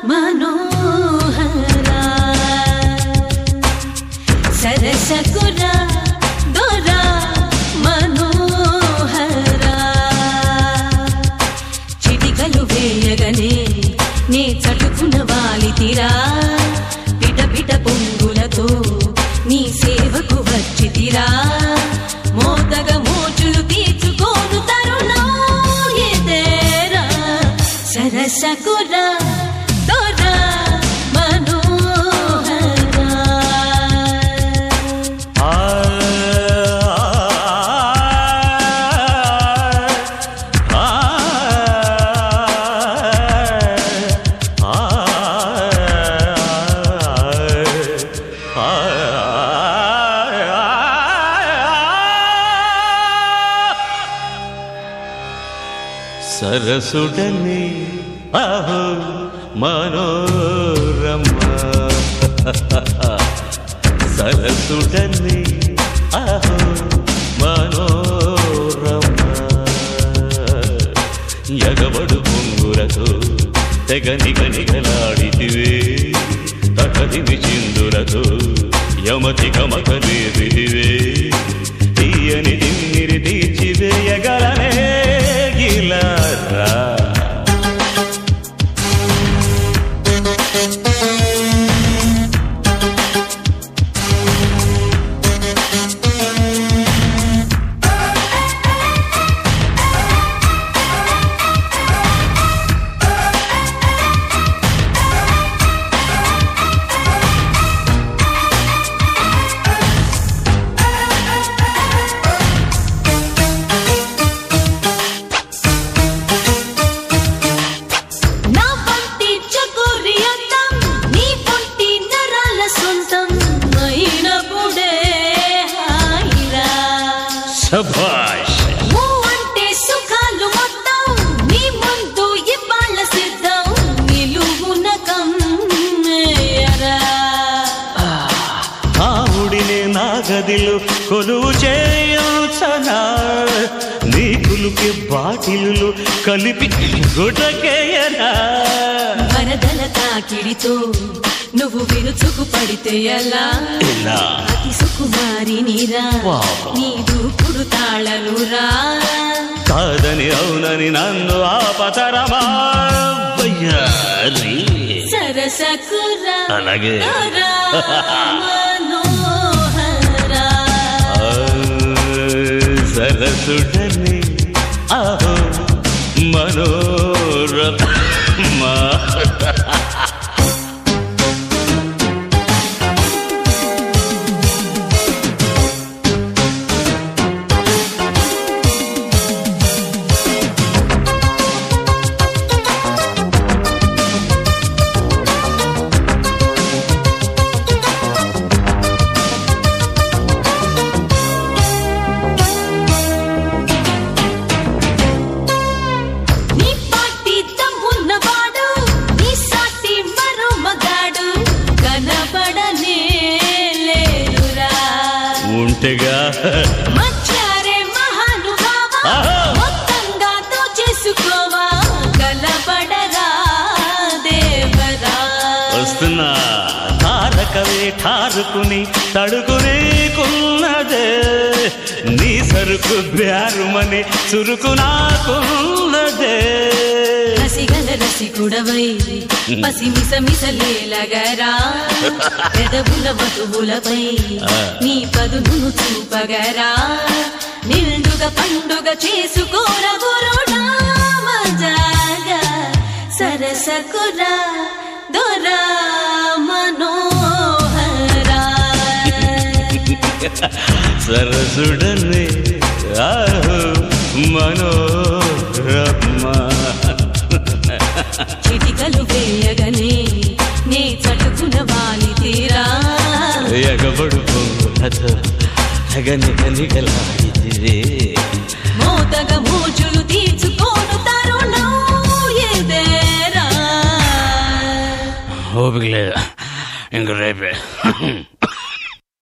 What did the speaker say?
మనోహరా సరసకురా దొరా మనోహరా చిటికలు వేయగనే నే చటుకున వాలితిరా పిట పిట పొంగులతో నీ సేవకు వచ్చితిరా మోతగ మోచులు తీర్చుకోను తరుణం ఎదేరా సరసకురా దొరా మనోహరా ఆ ఆ సరసుడని అహో మనోరమ సరసుడని అహో మనోరమ ఎగబడు పొంగులతో తెగ నిగ నిగలాడితివే తగదిమి చిందులతో యమతి కమకలేదివే తీయని తిమ్మిరి తీర్చివేయగలనే గిలారా నా పంటి చకోరి అందం నీ పొంటి నరాల సొంతం అయినప్పుడే హాయిరా సభాష్ ఊ అంటే సుఖాలు మొత్తం నీ ముందు ఇవాళ సిద్ధం నిలువున కమ్మేయరా ఆవుడినే నా గదిలో కొలువు చేయుచనా నీ కులుకి బాటిలు కలిపి గుటకేయనా వరదల తాకిడితో నువ్వు విరుచుకు పడితే ఎలా ఇలా అతి సుకుమారి నీరా వావ్. నీ దూకుడు తాళనురా కాదని అవునని నన్ను ఆపతరమా వయ్యారి. సరసకురా అలాగే. మనోహరా ఆ, సరసుడని ఆహో మనోరమా నీ పాటి దమ్మున్నవాడు నీ సాటి మరో మగాడు కనబడనే లేరురా ఉంటేగా మచ్చారే మహానుభావా ఆహా. మొత్తంగా దోచేసుకోవా కలబడరా దేవరా వస్తున్నా తారకవే ఠారుకుని తడుకునేకున్నదే నీ సరుకు బ్యారుమని చురుకు నాకున్నదే రసిగల రసికుడవై పసిమిస మిసలేలగరా పెదవుల మధువులపై నీ పదును చూపగరా నిండుగా పండుగ చేసుకోర గురుడా మజాగా సరసకురా దొరా మనోహరా సరసుడనే ఆహో మనోరమా చిటికలు వేయగనే నే చటుకున వాలి తీరా ఎగబడు పొంగులతో నిగనిగలాడితివే మోతగ మోజులు తీర్చుకోను తరుణం ఎదేరా ఓపిక లేదు ఇంక రేపే